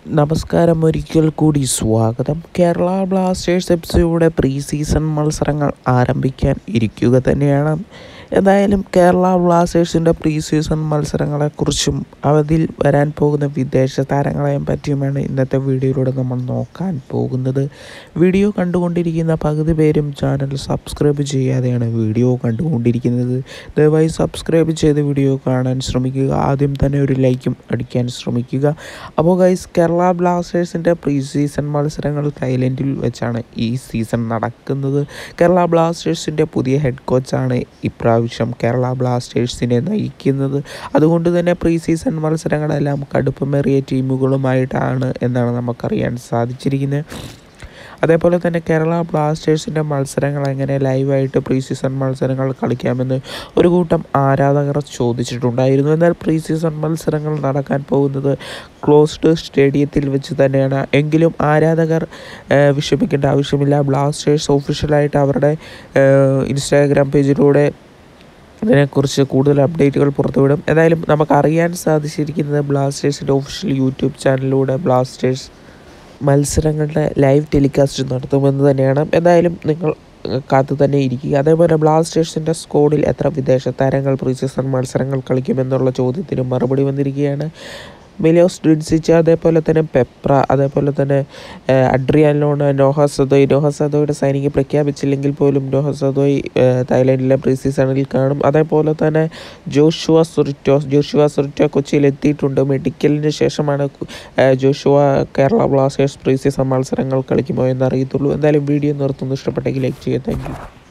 നമസ്കാരം ഒരിക്കൽ കൂടി സ്വാഗതം കേരള ബ്ലാസ്റ്റേഴ്സ് എഫ് സിയുടെ പ്രീ സീസൺ മത്സരങ്ങൾ ആരംഭിക്കാൻ ഇരിക്കുക തന്നെയാണ് എന്തായാലും കേരള ബ്ലാസ്റ്റേഴ്സിൻ്റെ പ്രീ സീസൺ മത്സരങ്ങളെക്കുറിച്ചും അതിൽ വരാൻ പോകുന്ന വിദേശ താരങ്ങളെയും പറ്റിയുമാണ് ഇന്നത്തെ വീഡിയോയിലൂടെ നമ്മൾ നോക്കാൻ പോകുന്നത് വീഡിയോ കണ്ടുകൊണ്ടിരിക്കുന്ന പകുതി പേരും ചാനൽ സബ്സ്ക്രൈബ് ചെയ്യാതെയാണ് വീഡിയോ കണ്ടുകൊണ്ടിരിക്കുന്നത് ദയവായി സബ്സ്ക്രൈബ് ചെയ്ത് വീഡിയോ കാണാൻ ശ്രമിക്കുക ആദ്യം തന്നെ ഒരു ലൈക്കും അടിക്കാൻ ശ്രമിക്കുക അപ്പോൾ ഗൈസ് കേരള ബ്ലാസ്റ്റേഴ്സിൻ്റെ പ്രീ സീസൺ മത്സരങ്ങൾ തായ്ലൻഡിൽ വെച്ചാണ് ഈ സീസൺ നടക്കുന്നത് കേരള ബ്ലാസ്റ്റേഴ്സിൻ്റെ പുതിയ ഹെഡ് കോച്ചാണ് ഇപ്രാവശ്യം കേരള ബ്ലാസ്റ്റേഴ്സിനെ നയിക്കുന്നത് അതുകൊണ്ട് തന്നെ പ്രീ സീസൺ മത്സരങ്ങളെല്ലാം കടുപ്പമേറിയ ടീമുകളുമായിട്ടാണ് എന്നാണ് നമുക്കറിയാൻ സാധിച്ചിരിക്കുന്നത് അതേപോലെ തന്നെ കേരള ബ്ലാസ്റ്റേഴ്സിൻ്റെ മത്സരങ്ങൾ എങ്ങനെ ലൈവായിട്ട് പ്രീ സീസൺ മത്സരങ്ങൾ കളിക്കാമെന്ന് ഒരു കൂട്ടം ആരാധകർ ചോദിച്ചിട്ടുണ്ടായിരുന്നു എന്നാൽ പ്രീ സീസൺ മത്സരങ്ങൾ നടക്കാൻ പോകുന്നത് ക്ലോസ്ഡ് സ്റ്റേഡിയത്തിൽ വെച്ച് തന്നെയാണ് എങ്കിലും ആരാധകർ ഏഹ്, വിഷമിക്കേണ്ട ആവശ്യമില്ല ബ്ലാസ്റ്റേഴ്സ് ഒഫീഷ്യലായിട്ട് അവരുടെ ഏഹ്, ഇൻസ്റ്റാഗ്രാം പേജിലൂടെ ഇതിനെക്കുറിച്ച് കൂടുതൽ അപ്ഡേറ്റുകൾ പുറത്തുവിടും എന്തായാലും നമുക്ക് അറിയാൻ സാധിച്ചിരിക്കുന്നത് ബ്ലാസ്റ്റേഴ്സിൻ്റെ ഒഫീഷ്യൽ യൂട്യൂബ് ചാനലിലൂടെ ബ്ലാസ്റ്റേഴ്സ് മത്സരങ്ങളുടെ ലൈവ് ടെലികാസ്റ്റ് നടത്തുമെന്ന് തന്നെയാണ് എന്തായാലും നിങ്ങൾ ഏഹ്, കാത്തു തന്നെ ഇരിക്കുക അതേപോലെ ബ്ലാസ്റ്റേഴ്സിൻ്റെ സ്കോഡിൽ എത്ര വിദേശ താരങ്ങൾ പ്രീ സീസൺ മത്സരങ്ങൾ കളിക്കുമെന്നുള്ള ചോദ്യത്തിന് മറുപടി വന്നിരിക്കുകയാണ് മിലോസ് ഡുൻസിച്ച് അതേപോലെ തന്നെ പെപ്ര അതേപോലെ തന്നെ ഏഹ്, അഡ്രിയാൻ ലോൺ നോഹ സദോയ് നോഹ സദോയുടെ സൈനിക പ്രഖ്യാപിച്ചില്ലെങ്കിൽ പോലും നോഹ സദോയ് ഏഹ്, തായ്ലാൻഡിലെ പ്രീ സീസണിൽ കാണും അതേപോലെ തന്നെ ജോഷുവ സുറിറ്റോ ജോഷുവ സുറിറ്റോ കൊച്ചിയിൽ എത്തിയിട്ടുണ്ട് മെഡിക്കലിന് ശേഷമാണ് കു- ഏഹ്, Joshua Kerala Blasters pre season മത്സരങ്ങൾ കളിക്കുമോ എന്ന് അറിയത്തുള്ളൂ എന്തായാലും വീഡിയോ നിർത്തുന്നു ഇഷ്ടപ്പെട്ടെങ്കിൽ ലൈക്ക് ചെയ്യുക താങ്ക് യു